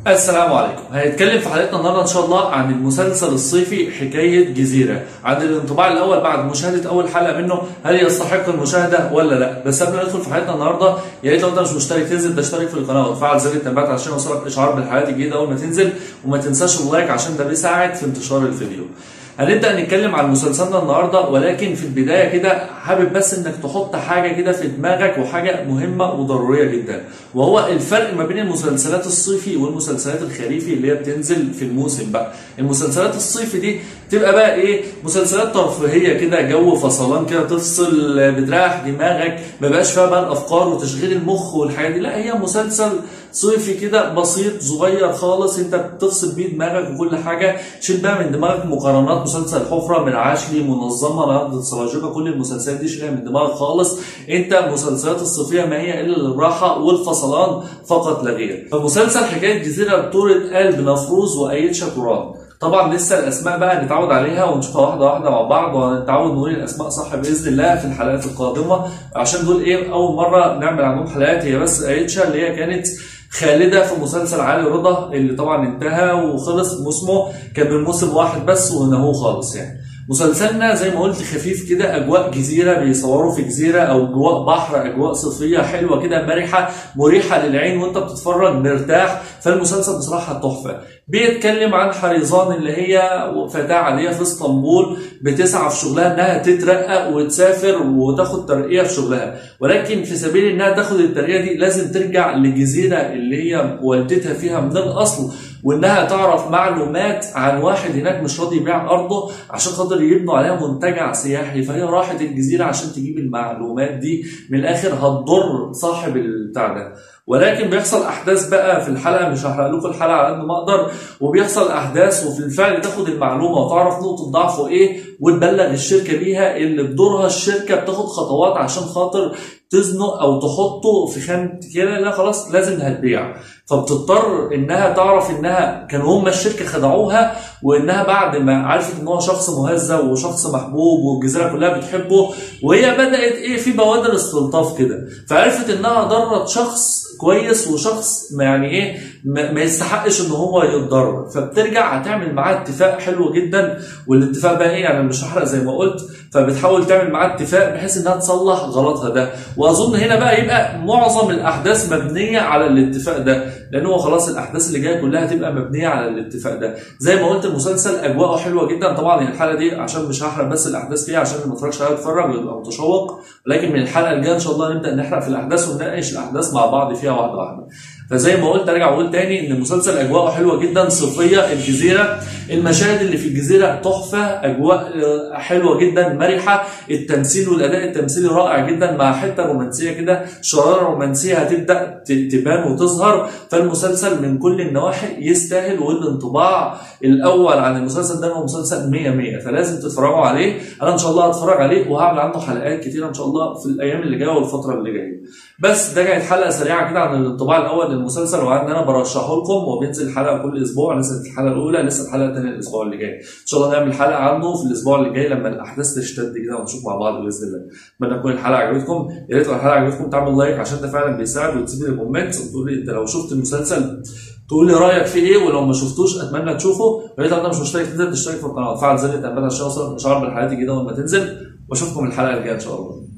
السلام عليكم هنتكلم في حلقتنا النهارده ان شاء الله عن المسلسل الصيفي حكايه جزيره عن الانطباع الاول بعد مشاهده اول حلقه منه هل يستحق المشاهده ولا لا بس قبل ما ندخل في حلقتنا النهارده يا ريت لو انت مش مشترك تنزل تشترك في القناه وتفعل زر التنبيهات عشان يوصلك اشعار بالحلقات الجديده اول ما تنزل وما تنساش اللايك عشان ده بيساعد في انتشار الفيديو هنبدا نتكلم عن مسلسلنا النهارده ولكن في البدايه كده حابب بس انك تحط حاجه كده في دماغك وحاجه مهمه وضروريه جدا وهو الفرق ما بين المسلسلات الصيفي والمسلسلات الخريفي اللي هي بتنزل في الموسم بقى المسلسلات الصيفي دي تبقى بقى ايه مسلسلات ترفيهيه كده جو فصلان كده تفصل بتريح دماغك ما بقاش فيها بقى الافكار وتشغيل المخ والحاجات دي لا هي مسلسل صيفي كده بسيط صغير خالص انت بتفصل بيه دماغك وكل حاجه شيل بقى من دماغك مقارنات مسلسل حفره من عاشلي منظمه نهضه سلاجوكا كل المسلسلات دي شيلها من دماغك خالص انت المسلسلات الصيفيه ما هي الا الراحه والفصلان فقط لا غير فمسلسل حكايه جزيره بطوله قلب نفروز وايد شاكوران طبعا لسه الاسماء بقى هنتعود عليها ونشوفها واحده واحده مع بعض وهنتعود نقول الاسماء صح باذن الله في الحلقات القادمه عشان دول ايه اول مره نعمل عنهم حلقات هي بس ايتشا اللي هي كانت خالده في مسلسل علي رضا اللي طبعا انتهى وخلص موسمه كان بموسم واحد بس ونهوه خالص يعني مسلسلنا زي ما قلت خفيف كده اجواء جزيره بيصوروا في جزيره او اجواء بحر اجواء صيفيه حلوه كده مرحه مريحه للعين وانت بتتفرج مرتاح فالمسلسل بصراحه تحفه بيتكلم عن حريزان اللي هي فتاه عاديه في اسطنبول بتسعى في شغلها انها تترقى وتسافر وتاخد ترقيه في شغلها ولكن في سبيل انها تاخد الترقيه دي لازم ترجع لجزيره اللي هي والدتها فيها من الاصل وانها تعرف معلومات عن واحد هناك مش راضي يبيع ارضه عشان خاطر يبنوا عليها منتجع سياحي فهي راحت الجزيره عشان تجيب المعلومات دي من الاخر هتضر صاحب البتاع ده ولكن بيحصل احداث بقى في الحلقه مش هحرق لكم الحلقه على قد ما اقدر وبيحصل احداث وفي الفعل تاخد المعلومه وتعرف نقطه ضعفه ايه وتبلغ الشركه بيها اللي بدورها الشركه بتاخد خطوات عشان خاطر تزنق او تحطه في خانه كده لا خلاص لازم هتبيع فبتضطر انها تعرف انها كانوا هم الشركه خدعوها وانها بعد ما عرفت ان هو شخص مهذب وشخص محبوب والجزيره كلها بتحبه وهي بدات ايه في بوادر استلطاف كده فعرفت انها ضرت شخص كويس وشخص ما يعني ايه ما يستحقش ان هو يتضرر فبترجع هتعمل معاه اتفاق حلو جدا والاتفاق بقى ايه يعني مش هحرق زي ما قلت فبتحاول تعمل معاه اتفاق بحيث انها تصلح غلطها ده واظن هنا بقى يبقى معظم الاحداث مبنيه على الاتفاق ده لان هو خلاص الاحداث اللي جايه كلها هتبقى مبنيه على الاتفاق ده زي ما قلت المسلسل اجواءه حلوه جدا طبعا الحلقه دي عشان مش هحرق بس الاحداث فيها عشان اللي ما اتفرجش عليها يتفرج ويبقى متشوق ولكن من الحلقه الجايه ان شاء الله نبدا نحرق في الاحداث ونناقش الاحداث مع بعض فيها واحده واحده فزي ما قلت ارجع واقول تاني ان المسلسل اجواءه حلوه جدا صيفيه الجزيره المشاهد اللي في الجزيره تحفه اجواء حلوه جدا مرحه التمثيل والاداء التمثيلي رائع جدا مع حته رومانسيه كده شراره رومانسيه هتبدا تبان وتظهر فالمسلسل من كل النواحي يستاهل والانطباع الاول عن المسلسل ده هو مسلسل 100 100 فلازم تتفرجوا عليه انا ان شاء الله هتفرج عليه وهعمل عنه حلقات كتيره ان شاء الله في الايام اللي جايه والفتره اللي جايه بس ده كانت حلقه سريعه كده عن الانطباع الاول للمسلسل وعن انا برشحه لكم وبينزل حلقه كل اسبوع نزلت الحلقه الاولى لسه الحلقه الثانيه الاسبوع اللي جاي ان شاء الله نعمل حلقه عنه في الاسبوع اللي جاي لما الاحداث تشتد كده ونشوف مع بعض باذن الله اتمنى تكون الحلقه عجبتكم يا ريت لو الحلقه عجبتكم تعمل لايك عشان ده فعلا بيساعد وتسيب لي كومنت وتقول لي انت لو شفت المسلسل تقول لي رايك فيه ايه ولو ما شفتوش اتمنى تشوفه ويا ريت لو انت مش مشترك تنزل تشترك في القناه وتفعل زر التنبيهات عشان يوصلك اشعار بالحلقات الجديده لما تنزل واشوفكم الحلقه الجايه ان شاء الله